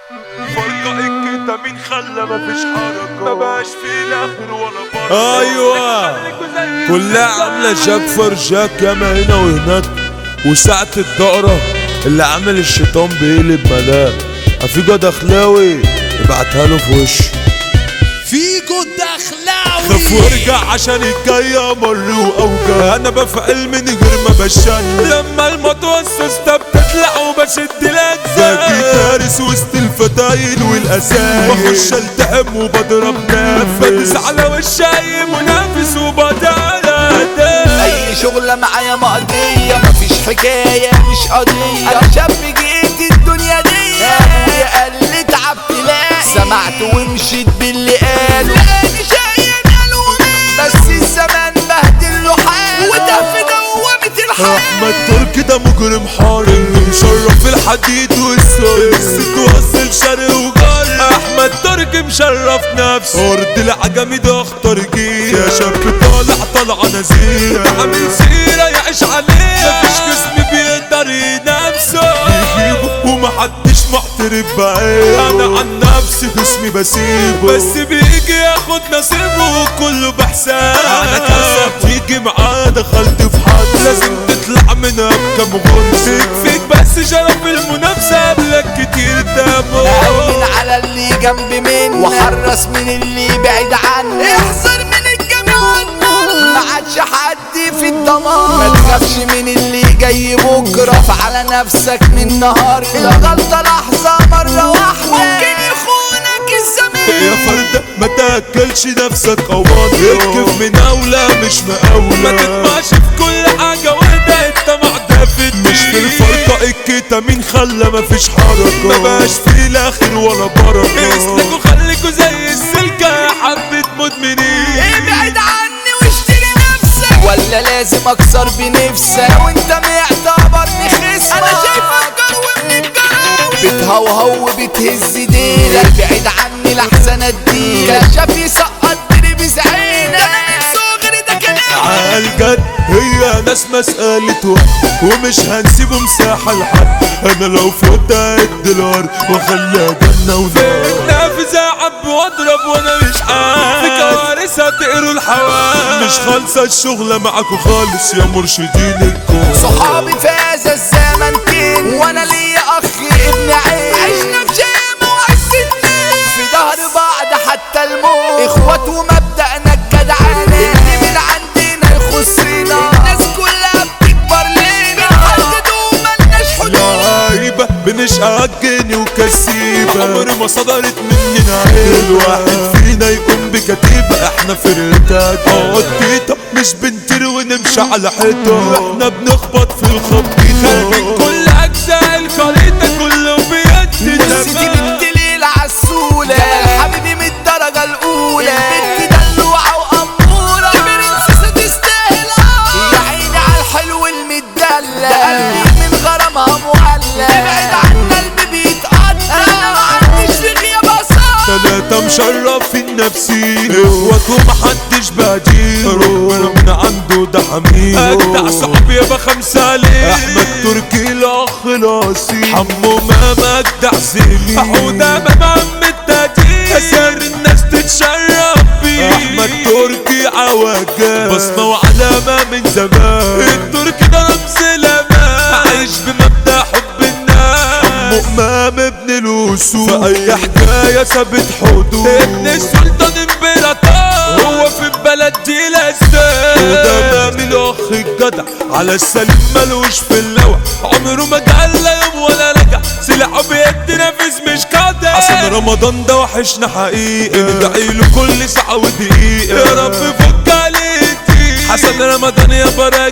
فرقة الكتا مين خلى مفيش حركة ما بقاش في الاخر ولا بركة ايوه كلها عامله جاك فرجاك ياما هنا وهناك وساعة الدقرة اللي عامل الشيطان بيقلب ملاك افيجو دخلاوي ابعتها له في وشه فيجو الدخلاوي خاف وارجع عشان الجاية مر واوجع انا بفعل من غير ما بشن لما المتوسط بتطلع وبشد الاجزاء باجي فارس وسط الفتاين والاسايل بخش التحم وبضرب نفس بدوس على وشاي منافس وبدار اي شغلة معايا مقضية مفيش حكاية مش قضية انا شاب جيت الدنيا دي ابويا قال لي تعب تلاقي سمعت ومشيت باللي قاله لقاني شايل الومين بس الزمان بهدل له حاله وده في دوامة الحياة احمد تركي ده مجرم حارق مشرف الحديد والسر الست وصل شرق وغرب احمد تركي مشرف نفسه ارض العجمي ده اخطر جيل يا شاب طالع طالعه نزيل عامل سيره يعيش عليه مفيش جسم بيقدر ينافسه يجيبه ومحدش معترف بعيه انا عن نفسي جسمي بسيبه بس بيجي ياخد نصيبه وكله بحساب انا كسب تيجي معاه دخلت في حد لازم تطلع منها بكام غرز يكفيك بس شرف المنافسه قبلك كتير دمه أأمن على اللي جنب مني وحرص من اللي بعيد عني احذر من الجميع ما عادش حد في الضمان ما تخافش من اللي جاي بكره فعلى نفسك من النهارده الغلطه لحظه مره واحده ممكن يخونك الزمان يا فردة ما تاكلش نفسك قوان اركب من اولى مش مقاولة ما تطمعش في كل حاجة واحدة انت معتفد مش في الفرقة الكتا مين خلى مفيش حركة ما بقاش في الاخر ولا بركة اسلكوا خليكوا زي السلكة يا حبة مدمنين ابعد عني واشتري نفسك ولا لازم اكسر بنفسك لو انت معتبرني خصمك انا شايفك جرو من الجراوي بتهوهو وبتهز ديلك بعيد عني لحسن اديلك كشاف يسقط تلبس عينك ده انا من صغري ده كلام عالجد هي ناس مسألة وقت ومش هنسيبه مساحة لحد انا لو فوت اعد الارض واخليها جنة ونار نافذة عب واضرب وانا مش عارف في كوارث هتقروا الحوار مش خالصة الشغلة معاكوا خالص يا مرشدين الكون صحابي فاز الزمن كين وانا ليا اخ ابن عين عشنا في شام وعز الدين في ظهر بعض حتى الموت اخوات ومبدأنا الجدعانة اللي من عندنا يخصنا الناس كلها بتكبر لينا بنحدد وملناش حدود لعيبة بنشقى الجني وكسيبة عمر ما صدرت مننا عيب الواحد فينا يكون بكتيبة احنا فرقات قطيطة مش بنطير ونمشي على حيطة احنا بنخبط في الخبيطة خاربين كل اجزاء الخريطة كله بيد بس دي بنت ليلة عسولة جمال حبيبي من الدرجة الأولى البنت دلوعة وأمورة برنسيسة تستاهل آه. يا عيني على الحلو المدلع ده قلبي من غرامها مولع ابعد عن قلبي بيتقطع أنا ما عنديش في غياب أصلا تلاتة مشرفين نفسي اخوات ومحدش بديل ربنا من عنده ده حميد اجدع صاحبي يابا خمسة عليه احمد تركي الاخ الاصيل حمو ماما اجدع زميل حودة مام عم التقدير اسر الناس تتشرف بيه احمد تركي عواجات بصمة وعلامة من زمان التركي ده رمز الامان عايش بمبدأ حب الناس مؤمام ابن الوسوس في اي حكايه ثابت حدود ابن السلطان امبراطور هو في البلد دي الاساس وده من الاخ الجدع على السليم ملوش في اللوع عمره ما جعل لا يوم ولا رجع سلاحه بيد نافذ مش قادر حسن رمضان ده وحشنا حقيقي ندعي له كل ساعه ودقيقه يا رب فك عليه حسن رمضان يا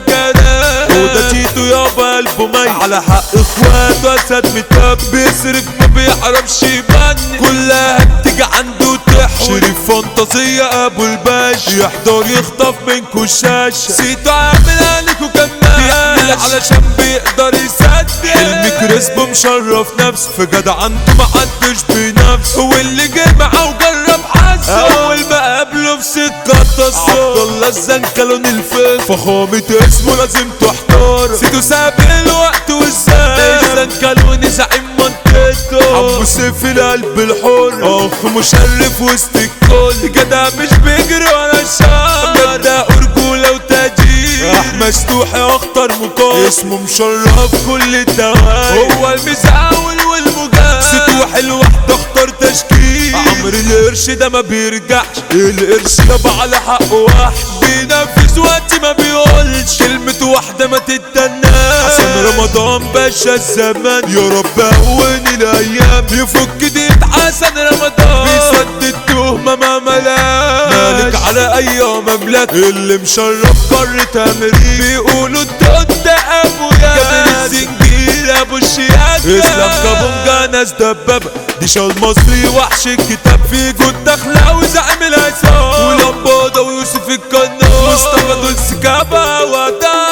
بركاته وده تيتو يابا قلبه ميت على حق اخواته اسد متاب بيصرف ما بيعرفش يبني كلها بتيجي عنده تحوي شريف فانتازية ابو الباش يحضر يخطف منكو الشاشة سيتو عامل عليكو كمان بيعمل علشان بيقدر يصدق حلمي كريسبو مشرف نفسه في جدع انتو محدش بنفسه واللي جه معاه وجرب حظه اول ما قابله في سكة التصور عبد الله الزنكلون الفيل فخامة اسمه لازم تحتار سيدو ساب الوقت والزمان الزنكلون زعيم منطقته حبو في القلب الحر اخ مشرف وسط الكل جدع مش بيجري ورا الشر مبدأ رجولة وتأجيل احمد ستوحي اخطر مقام اسمه مشرف كل الدوائر هو المزاول والمجاهد ستوحي لوحده اختار تشكيل عمرو القرش ده ما بيرجعش القرش يابا على حق واحد بينفذ وقت ما بيقولش كلمة واحدة ما تتناش حسن رمضان باشا الزمان يا رب هوني الايام يفك ديت حسن رمضان بيسدد تهمة ما ملاش مالك على اي مملكة اللي مشرف قارة امريكا بيقولوا الدود ده ابو يا جابر الزنجير ابو الشياكة اسلام كابونجا ناس دبابة دي شال مصري وحش الكتاب في جود دخلة وزعم العصام ولمبادة ويوسف القناص مصطفى دول سكابة وده